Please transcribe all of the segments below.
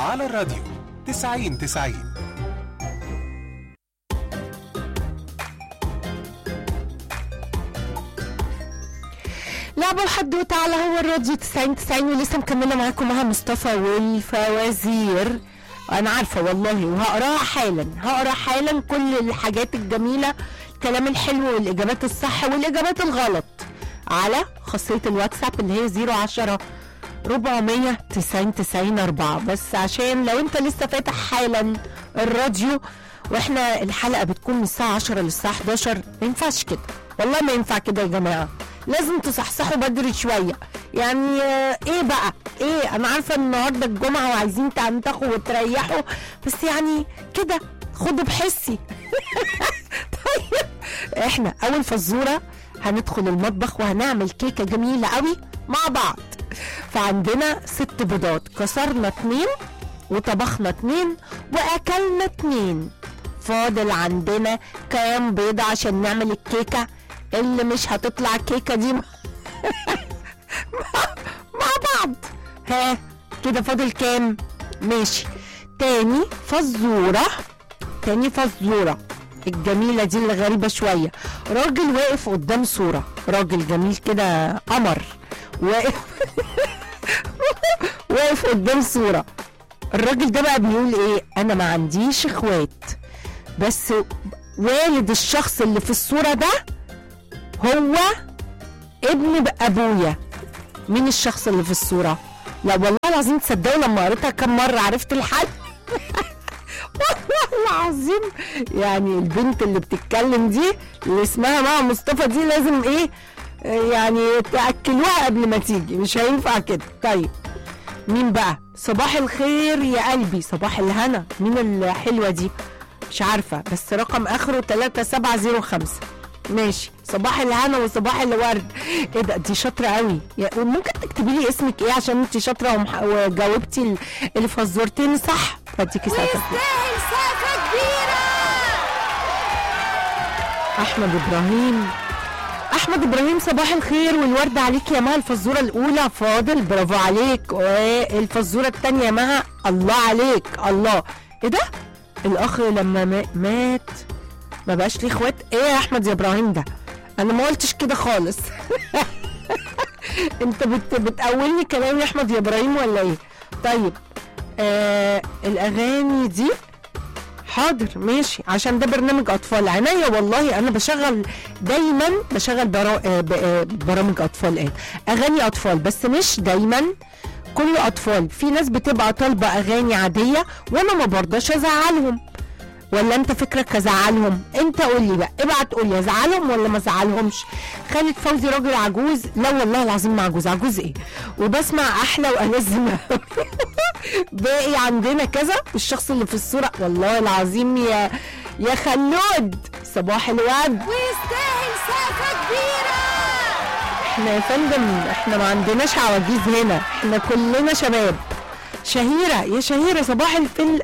على الراديو 90 90 لعبة وحدوتة على هو الراديو 90 90 ولسه مكملة معاكم مها مصطفى والفوازير أنا عارفة والله وهقراها حالا هقرا حالا كل الحاجات الجميلة الكلام الحلو والإجابات الصح والإجابات الغلط على خاصية الواتساب اللي هي 010 400 90 90 4 بس عشان لو انت لسه فاتح حالا الراديو واحنا الحلقه بتكون من الساعه 10 للساعه 11 ما ينفعش كده والله ما ينفع كده يا جماعه لازم تصحصحوا بدري شويه يعني آه، ايه بقى ايه انا عارفه ان النهارده الجمعه وعايزين تنتخوا وتريحوا بس يعني كده خدوا بحسي طيب احنا اول فزوره هندخل المطبخ وهنعمل كيكه جميله قوي مع بعض فعندنا ست بيضات كسرنا اتنين وطبخنا اتنين واكلنا اتنين فاضل عندنا كام بيضة عشان نعمل الكيكة اللي مش هتطلع الكيكة دي مع مع بعض ها كده فاضل كام ماشي تاني فزورة تاني فزورة الجميلة دي اللي غريبة شوية راجل واقف قدام صورة راجل جميل كده قمر واقف واقف قدام صورة الراجل ده بقى بيقول ايه انا ما عنديش اخوات بس والد الشخص اللي في الصورة ده هو ابن ب- ابويا مين الشخص اللي في الصورة لا والله العظيم تصدقوا لما قريتها كم مرة عرفت الحل والله العظيم يعني البنت اللي بتتكلم دي اللي اسمها مع مصطفى دي لازم ايه آه، يعني تاكلوها قبل ما تيجي مش هينفع كده طيب مين بقى صباح الخير يا قلبي صباح الهنا مين الحلوه دي مش عارفه بس رقم اخره 3705 ماشي صباح الهنا وصباح الورد ايه ده دي شاطره قوي يا- ممكن تكتبي لي اسمك ايه عشان انت شاطره ومح- وجاوبتي ال- الفزورتين صح بديكي ساعتها يستاهل سقفة كبيرة احمد ابراهيم احمد ابراهيم صباح الخير والورد عليك يا مها الفزوره الاولى فاضل برافو عليك والفزوره الثانيه يا مها الله عليك الله ايه ده الاخ لما ما- مات ما بقاش ليه اخوات ايه يا احمد يا ابراهيم ده انا ما قلتش كده خالص انت بت بتقولني كلام يا احمد يا ابراهيم ولا ايه طيب آه الاغاني دي حاضر ماشي عشان ده برنامج اطفال عينيا والله انا بشغل دايما بشغل برا... آه، ب- آه، برامج اطفال ايه اغاني اطفال بس مش دايما كل اطفال في ناس بتبقى طالبه اغاني عاديه وانا ما برضاش ازعلهم ولا انت فكرك ازعلهم انت قول لي بقى ابعت قول لي ازعلهم ولا ما ازعلهمش خالد فوزي راجل عجوز لا والله العظيم ما عجوز عجوز ايه وبسمع احلى والذ ما- باقي عندنا كذا الشخص اللي في الصوره والله العظيم يا يا خلود صباح الورد ويستاهل سقفة كبيرة احنا يا فندم احنا ما عندناش عواجيز هنا احنا كلنا شباب شهيرة يا شهيرة صباح الفل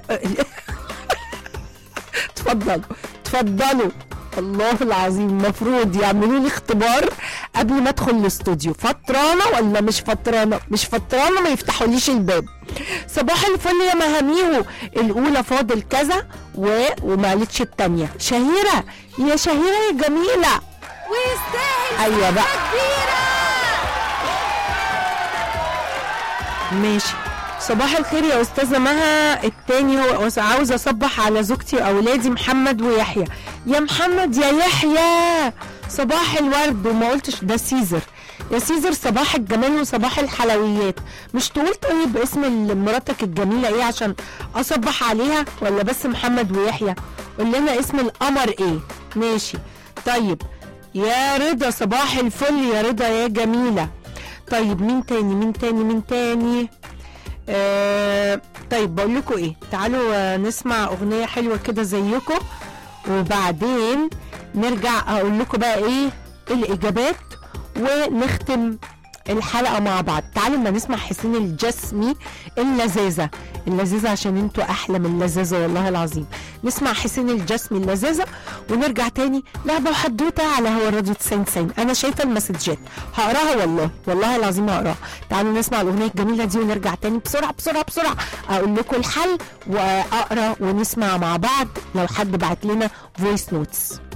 اتفضلوا اتفضلوا الله العظيم المفروض يعملوا لي اختبار قبل ما ادخل الاستوديو فطرانه ولا مش فطرانه مش فطرانه ما يفتحوليش الباب صباح الفل يا مهاميهو الاولى فاضل كذا و... وما قالتش التانيه شهيره يا شهيره يا جميله ويستاهل ايوه بقى سقفة كبيرة ماشي صباح الخير يا استاذه مها التاني هو عاوز اصبح على زوجتي واولادي محمد ويحيى يا محمد يا يحيى صباح الورد وما قلتش ده سيزر يا سيزر صباح الجمال وصباح الحلويات مش تقول طيب اسم مراتك الجميله ايه عشان اصبح عليها ولا بس محمد ويحيى قول لنا اسم القمر ايه ماشي طيب يا رضا صباح الفل يا رضا يا جميله طيب مين تاني مين تاني مين تاني آه طيب بقول لكم ايه تعالوا آه، نسمع اغنيه حلوه كده زيكم وبعدين نرجع اقول لكم بقى ايه الاجابات ونختم الحلقه مع بعض تعالوا ما نسمع حسين الجسمي اللذاذه اللذاذه عشان انتوا احلى من اللذاذه والله العظيم نسمع حسين الجسمي اللذاذه ونرجع تاني لعبه وحدوته على هو الراديو 90 90 انا شايفه المسجات هقراها والله والله العظيم هقراها تعالوا نسمع الاغنيه الجميله دي ونرجع تاني بسرعه بسرعه بسرعه اقول لكم الحل واقرا ونسمع مع بعض لو حد بعت لنا فويس نوتس